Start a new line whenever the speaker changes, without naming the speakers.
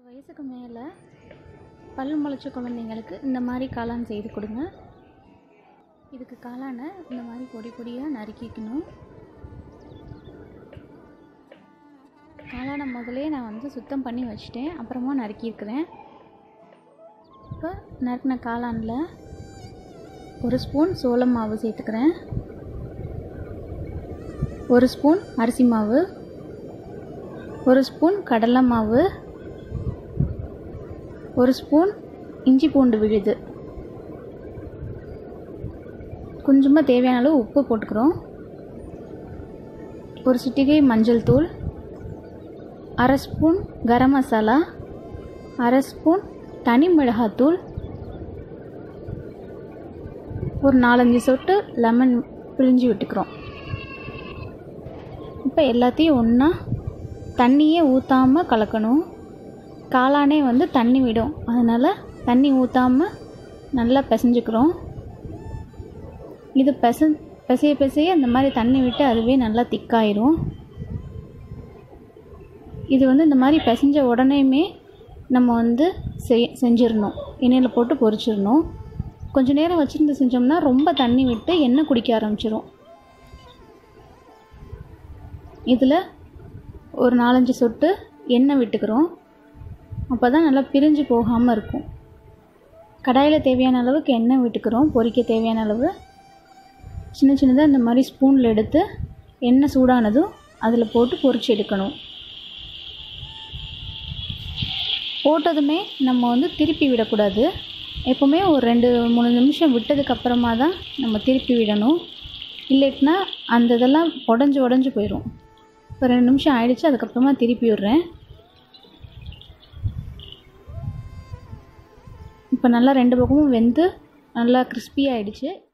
வயசுக்கு மேலே பல் முளைச்ச குழந்தைங்களுக்கு இந்த மாதிரி காளான் செய்து கொடுங்க இதுக்கு காளானை இந்த மாதிரி பொடி பொடியாக நறுக்கிக்கணும் காளானை முதலே நான் வந்து சுத்தம் பண்ணி வச்சுட்டேன் அப்புறமா நறுக்கியிருக்கிறேன் இப்போ நறுக்கின காளானில் ஒரு ஸ்பூன் சோள மாவு சேர்த்துக்கிறேன் ஒரு ஸ்பூன் அரிசி மாவு ஒரு ஸ்பூன் கடலை மாவு ஒரு ஸ்பூன் இஞ்சி பூண்டு விழுது கொஞ்சமாக தேவையான அளவு உப்பு போட்டுக்கிறோம் ஒரு சிட்டிகை மஞ்சள் தூள் அரை ஸ்பூன் கரம் மசாலா அரை ஸ்பூன் தனி மிளகாத்தூள் ஒரு நாலஞ்சு சொட்டு லெமன் பிழிஞ்சு விட்டுக்கிறோம் இப்போ எல்லாத்தையும் ஒன்றா தண்ணியே ஊற்றாமல் கலக்கணும் காளானே வந்து தண்ணி விடும் அதனால் தண்ணி ஊற்றாமல் நல்லா பிசைஞ்சுக்கிறோம் இது பெச பிசைய பிசைய அந்த மாதிரி தண்ணி விட்டு அதுவே நல்லா திக்காயிரும் இது வந்து இந்த மாதிரி பிசைஞ்ச உடனேயுமே நம்ம வந்து செய் செஞ்சிடணும் எண்ணெயில் போட்டு பொரிச்சிடணும் கொஞ்ச நேரம் வச்சுருந்து செஞ்சோம்னா ரொம்ப தண்ணி விட்டு எண்ணெய் குடிக்க ஆரம்பிச்சிரும் இதில் ஒரு நாலஞ்சு சொட்டு எண்ணெய் விட்டுக்கிறோம் அப்போ தான் நல்லா பிரிஞ்சு போகாமல் இருக்கும் கடாயில் தேவையான அளவுக்கு எண்ணெய் விட்டுக்கிறோம் பொரிக்க தேவையான அளவு சின்ன சின்னதாக இந்த மாதிரி ஸ்பூனில் எடுத்து எண்ணெய் சூடானதும் அதில் போட்டு பொரிச்சு எடுக்கணும் போட்டதுமே நம்ம வந்து திருப்பி விடக்கூடாது எப்போவுமே ஒரு ரெண்டு மூணு நிமிஷம் விட்டதுக்கப்புறமா தான் நம்ம திருப்பி விடணும் இல்லைட்டுனா அந்த இதெல்லாம் உடஞ்சி உடஞ்சி போயிடும் இப்போ ரெண்டு நிமிஷம் ஆயிடுச்சு அதுக்கப்புறமா திருப்பி விடுறேன் இப்போ நல்லா ரெண்டு பக்கமும் வெந்து நல்லா கிறிஸ்பி ஆயிடுச்சு